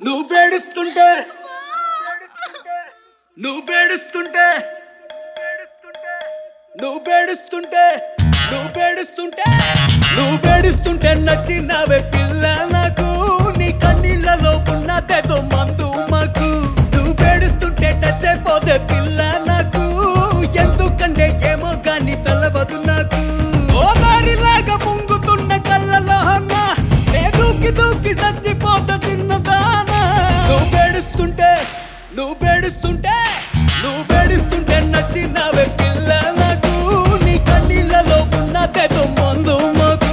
నువ్వేడుస్తుంటే నువ్వేడుస్తుంటే నువ్వేడుస్తుంటే నువ్వేడుస్తుంటే నువ్వేడుస్తుంటే నచ్చినవే పిల్ల నాకు నీ కన్నీళ్ళలో ఉన్నదేదో మందు మాకు నువ్వేడుస్తుంటే టచ్ అయిపోతే పిల్ల నాకు ఎందుకంటే ఏమో గాని తెలవదు నాకు ఓ దారిలాగా పొంగుతున్న కళ్ళలో అన్న నే దూకి దూకి చచ్చిపోతా చిన్నదానా నువ్వేడుస్తుంటే నువ్వేడుస్తుంటే నువ్వేడుస్తుంటే నచ్చినవే పిల్ల నాకు నీ కన్నీళ్ళలో ఉన్నదేదో మందు మాకు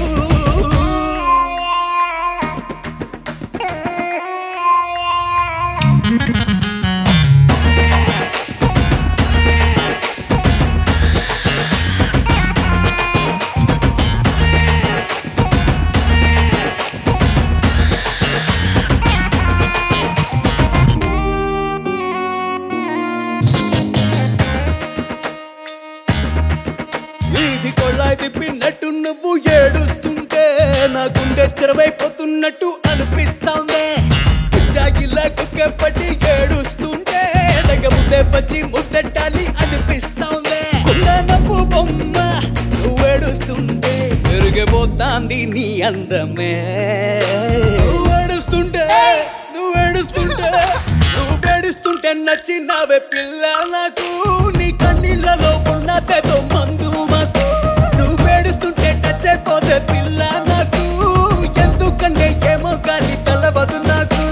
వీధి కొళ్ళాయి తిప్పినట్టు నువ్వు ఏడుస్తుంటే నా గుండె తెరవైపోతున్నట్టు అనిపిస్తోంది జాగిలా కుక్కపట్టి ఏడుస్తుంటే దగ్గ ముద్దే పచ్చి ముద్దెట్టాలి అనిపిస్తోంది గుండె నవ్వు బొమ్మ నువ్వు ఏడుస్తుంటే పెరిగిపోతాంది నీ అందమే నువ్వు ఏడుస్తుంటే నువ్వు ఏడుస్తుంటే నువ్వు ఏడుస్తుంటే నచ్చినవే పిల్ల నాకు నీ కన్నీళ్ళలో ఉన్నదేదో మందు మాకు నువ్వు ఏడుస్తుంటే టచ్ అయిపోతే పిల్ల నాకు ఎందుకంటే ఏమో కానీ తెలవదు నాకు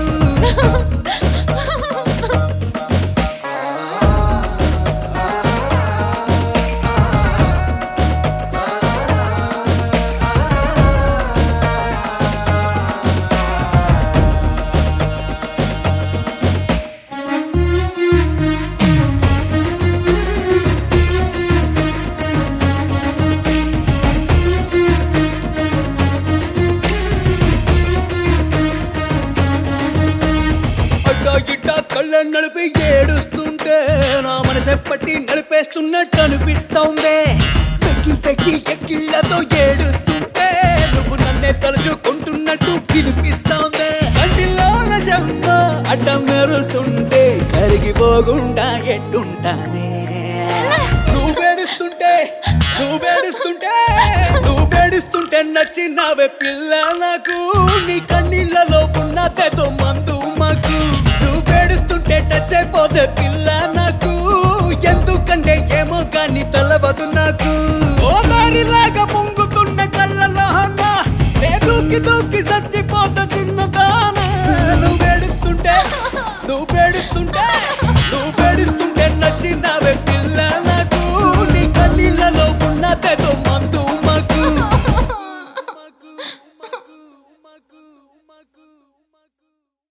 అడ్డా ఇట్టా కళ్ళ నడిపి ఏడుస్తుంటే నా మనసు ఎప్పటి నడిపేస్తున్నట్టు అనిపిస్తోంది వెక్కి వెక్కి ఎక్కిళ్ళతో ఏడుస్తుంటే నువ్వు నన్నే తలుచుకుంటున్నట్టు వినిపిస్తోంది కంటిలోన జమ్మ అడ్డం మెరుస్తుంటే కరిగిపోకుండా ఎట్టుంటానే నువ్వేడుస్తుంటే నువ్వేడుస్తుంటే నువ్వేడుస్తుంటే నచ్చినవే పిల్ల నాకు నీ కన్నీళ్ళలో ఉన్నదేదో మందు మాకు నువ్వేడుస్తుంటే టచ్ అయిపోతే పిల్ల నాకు ఎందుకంటే ఏమో కానీ తెలవదు నాకు ఓ దారిలాగా పొంగుతున్న కళ్ళలో అన్న నే దూకి దూకి చచ్చిపోతా